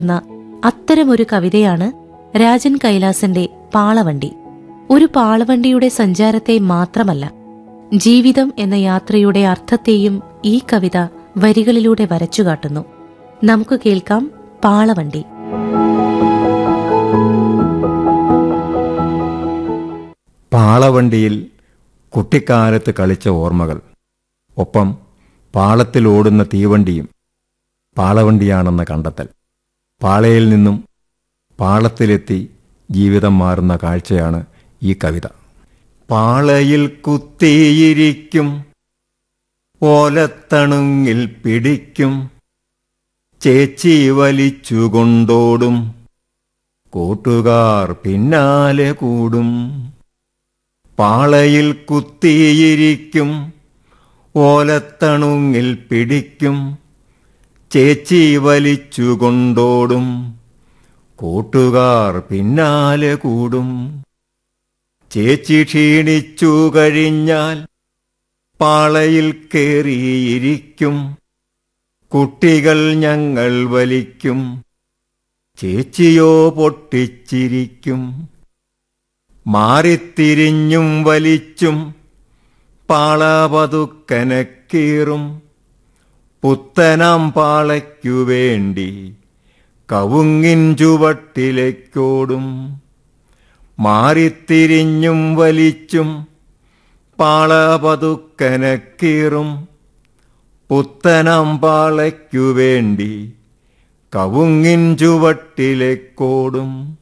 എന്ന അത്തരമൊരു കവിതയാണ് രാജൻ കൈലാസന്റെ പാളവണ്ടി ഒരു പാളവണ്ടിയുടെ സഞ്ചാരത്തെ മാത്രമല്ല ജീവിതം എന്ന യാത്രയുടെ അർത്ഥത്തെയും ഈ കവിത വരികളിലൂടെ വരച്ചുകാട്ടുന്നു നമുക്ക് കേൾക്കാം പാളവണ്ടി പാളവണ്ടിയിൽ കുട്ടിക്കാലത്ത് കളിച്ച ഓർമ്മകൾ ഒപ്പം പാളത്തിലോടുന്ന തീവണ്ടിയും പാളവണ്ടിയാണെന്ന കണ്ടെത്തൽ പാളയിൽ നിന്നും പാളത്തിലെത്തി ജീവിതം മാറുന്ന കാഴ്ചയാണ് ഈ കവിത പാളയിൽ കുത്തിയിരിക്കും ഓലത്തണുങ്ങിൽ പിടിക്കും ചേച്ചി വലിച്ചുകൊണ്ടോടും കൂട്ടുകാർ പിന്നാലെ കൂടും പാളയിൽ കുത്തിയിരിക്കും ഓലത്തണുങ്ങിൽ പിടിക്കും ചേച്ചി വലിച്ചുകൊണ്ടോടും കൂട്ടുകാർ പിന്നാലെ കൂടും ചേച്ചി ക്ഷീണിച്ചു കഴിഞ്ഞാൽ പാളയിൽ കേറിയിരിക്കും കുട്ടികൾ ഞങ്ങൾ വലിക്കും ചേച്ചിയോ പൊട്ടിച്ചിരിക്കും മാറിത്തിരിഞ്ഞും വലിച്ചും പാളപതുക്കനക്കീറും പുത്തനാം പാളയ്ക്കു വേണ്ടി കവുങ്ങിൻ ചുവട്ടിലേക്കോടും മാറിത്തിരിഞ്ഞും വലിച്ചും പാളപതുക്കനക്കീറും പുത്തനാം പാളയ്ക്കു വേണ്ടി കവുങ്ങിൻ ചുവട്ടിലേക്കോടും